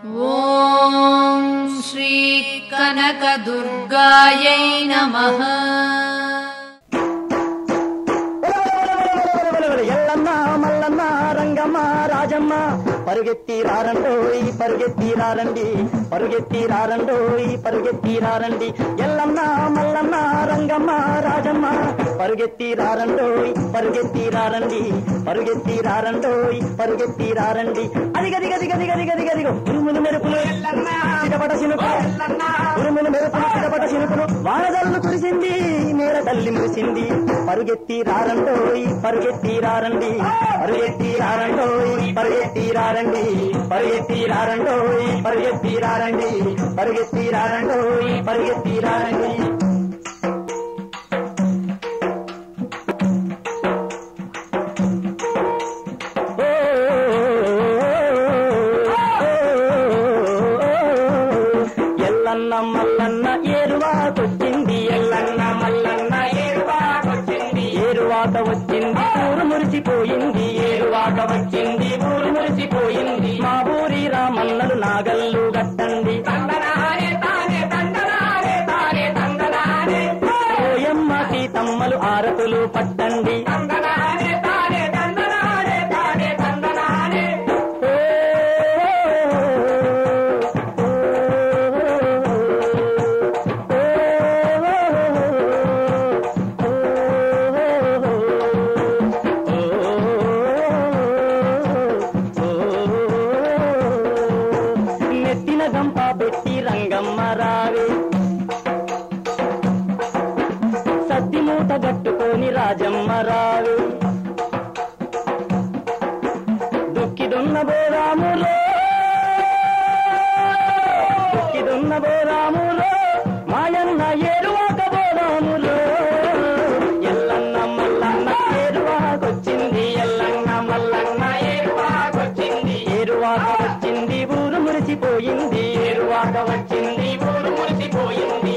ॐ श्रीकनकदुर्गायै नमः ఎల్లమ్మ మల్లమ్మ రంగమ్మ రాజమ్మ పరుగెత్తి రారండోయ్ పరుగెత్తి రారండి పరుగెత్తి రారండోయ్ పరుగెత్తి రారండి ఎల్లమ్మ మల్లమ్మ రంగమ్మ రాజమ్మ పరుగెత్తి రారండోయ్ పరుగెత్తి రారండి పరుగెత్తి రారండోయ్ పరుగెత్తి రారండి అదిగది గది గది గది గది గదిగో ఉరుములు మెరుపులు చిటపట చినుకులు ఉరుములు మెరుపులు చిటపట చినుకులు వానదల్లు కురిసింది నేల తల్లి మురిసింది పరుగెత్తి రారండోయ్ పరుగెత్తి రారండి పరుగెత్తి రారండోయ్ పరుగెత్తి రారండి పరుగెత్తి రారండోయ్ పరుగెత్తి రారండి పరుగెత్తి రారండోయ్ పరుగెత్తి రారండి ఎల్లన్న మల్లన్న ఏరువాకొచ్చింది ఎల్లన్న మల్లన్న ఏరువాకొచ్చింది ఏరువాక వచ్చింది ఊరు మురిసిపోయింది ఏరువాక వచ్చింది ఊరు మురిసిపోయింది మా ఊరి రామన్నలు నాగల్లు గట్టండి ఓయమ్మ సీతమ్మలు ఆరతులు పట్టండి నెత్తిన గంప పెట్టి రంగమ్మ రావే సద్ది మూట గట్టుకొని రాజమ్మ రావే దుక్కిదున్న బోరాములో దుక్కిదున్న బోరాములో మాయన్న ఏరువాక బోరాములో ఎల్లన్న మల్లన్న ఏరువాకొచ్చింది ఎల్లన్న మల్లన్న ఏరువాకొచ్చింది ఏరువాక వచ్చింది ఊరు మురిసిపోయింది ఏరువాక వచ్చింది ఊరు మురిసిపోయింది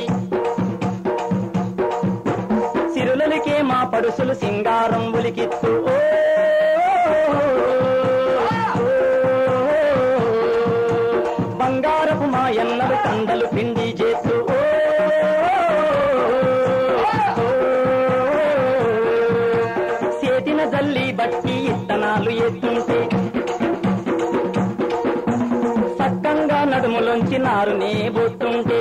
సిరులలికే మా పడుసులు సింగారం ఉలికిత్తు ఓ బంగారపు మా ఎన్నలు కండలు పిండి చేత్తు ఓ సేతిన జల్లి బట్టి ఇత్తనాలు ఎత్తుంటే సక్కంగా నడుములోంచి నారునే బొట్టుంటే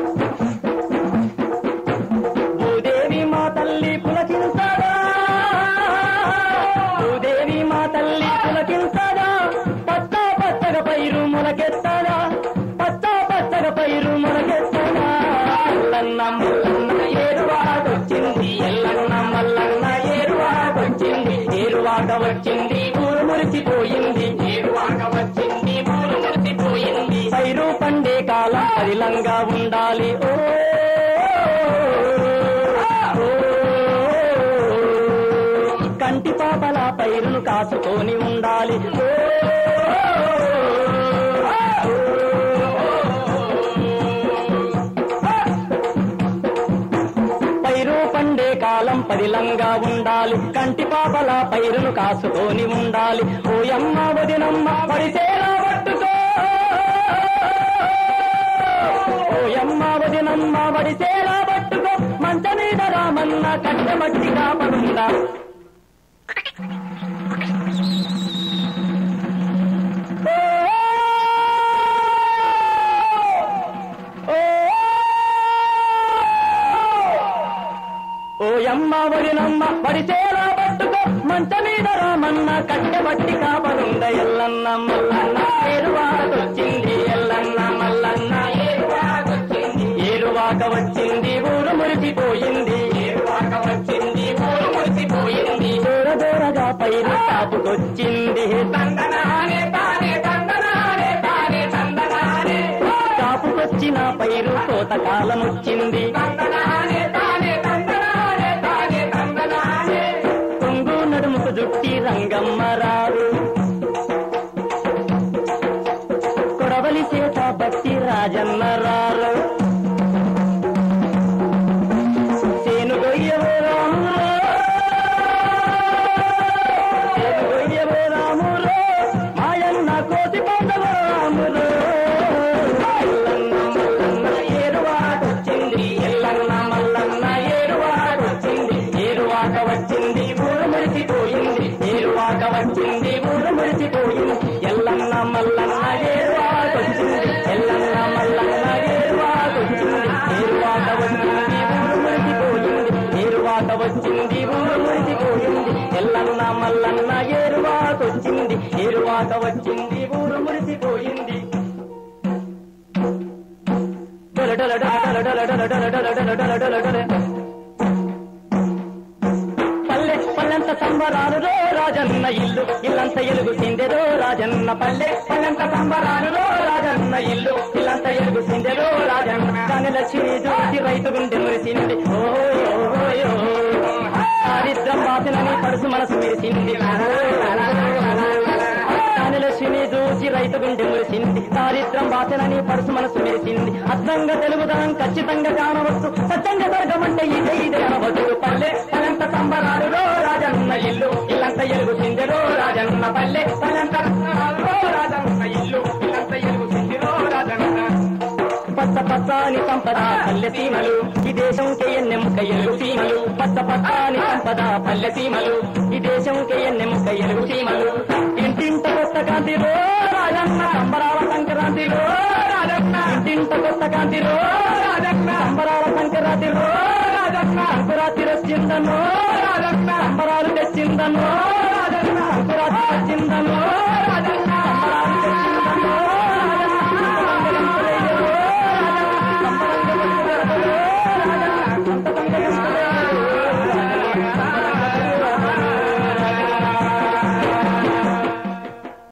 భూదేవి మా తల్లి పులకించదా భూదేవి మా తల్లి పులకించదా పచ్చ పచ్చగ పైరు మొలకెత్తదా పచ్చ పచ్చగ పైరు మొలకెత్తదా ఎల్లన్న మల్లన్న ఏరువాకొచ్చింది ఎల్లన్న మల్లన్న ఏరువాకొచ్చింది ఏరువాక వచ్చింది ఊరు మురిసిపోయింది ఏరువాక వచ్చింది ఊరు మురిసిపోయింది పైరు పండే కాలం పరిలంగా ఉండాలి ఓ కంటి పాపల పైరును కాసుకొని ఉండాలి ఓ పైరు పండే కాలం పరిలంగా ఉండాలి కంటి పాపల పైరును కాసుకొని ఉండాలి ఓయమ్మ వదినమ్మ పడిసేలా పట్టుకో ఓయమ్మ వదినమ్మ వడిసేలా పట్టుకో మంచ మీద రామన్న కట్టమట్టి కాపడుందా ఓయమ్మ వదినమ్మ వడిసేలా పట్టుకో మంచ మీద రామన్న కట్టబట్టి కాపడుంద ఎల్లన్న మల్లన్న ఏరువాకొచ్చింది ఎల్లన్న మల్లన్న ఏరువాకొచ్చింది ఏరువాక వచ్చింది ఊరు మురిసిపోయింది ఏరువాక వచ్చింది ఊరు మురిసిపోయింది దూర దూరగా పైరు కాపుకొచ్చింది తందనానే తానే తందనానే తానే తందనానే కాపుకొచ్చిన పైరు కోతకాలం వచ్చింది కొంగు నడుముకు జుట్టి రంగమ్మ రారు కొడవలి చేత బట్టి రాజన్న రారు సేను గొయ్యవో రాములో సేను గొయ్యవో రాములో మాయన్న కోసి పండవ రాములో వచ్చింది ఊరు మురిసిపోయింది ఎల్లన్న మల్లన్న ఏరువాకొచ్చింది ఏరువాక వచ్చింది ఊరు మురిసిపోయింది డొల డొల డొల డొల డొల డొల డొల డొల డొల డొల డొల డొల. పల్లె పల్లెంత సంబరాలురో రాజన్న ఇల్లు ఇల్లంత ఎలుగు సిందెరో రాజన్న పల్లె పల్లెంత సంబరాలురో రాజన్న ఇల్లు ఇల్లంత ఎలుగు సిందెరో రాజన్న కనుల చిరి చూసి రైతు గుండె మురిసింది ఓయో దారిద్రం బాసినని పరుసు మనసు మెరిసింది లక్ష్మి చూసి రైతు గుండె మురిసింది దారిద్రం బాసనని పరుసు మనసు మెరిసింది అద్దంగా తెలుగుదనం ఖచ్చితంగా కానవచ్చు సత్యంగా స్వర్గం అంటే ఇదే ఇదే అనవచ్చు పల్లె పల్లెంత సంబరాలురో రాజన్న ఇల్లు ఇల్లంత ఎలుగు సిందెరో రాజన్న పల్లె పల్లెంత సంబరాలురో రాజన్న ఇల్లు ఇల్లంత ఎలుగు సిందెరో రాజన్న పచ్చ పచ్చాని సంపద పల్లె సీమలు ఈ దేశం ఎన్నెముక ఎలుగు సీమలు పచ్చ పచ్చాని సంపద పల్లె సీమలు ఈ దేశం ఎన్నెముక ఎలుగు సీమలు ఇంటింట కొత్త కాంతిలో రాజన్న సంబరాల సంక్రాంతిలో రాజన్న ఇంటింట కొత్త కాంతిలో రాజన్న సంబరాల సంక్రాంతిలో రాజన్న సంక్రాంతి వచ్చిందనో రాజన్న సంబరాలు తెచ్చిందనో రాజన్న సంక్రాంతి వచ్చిందనో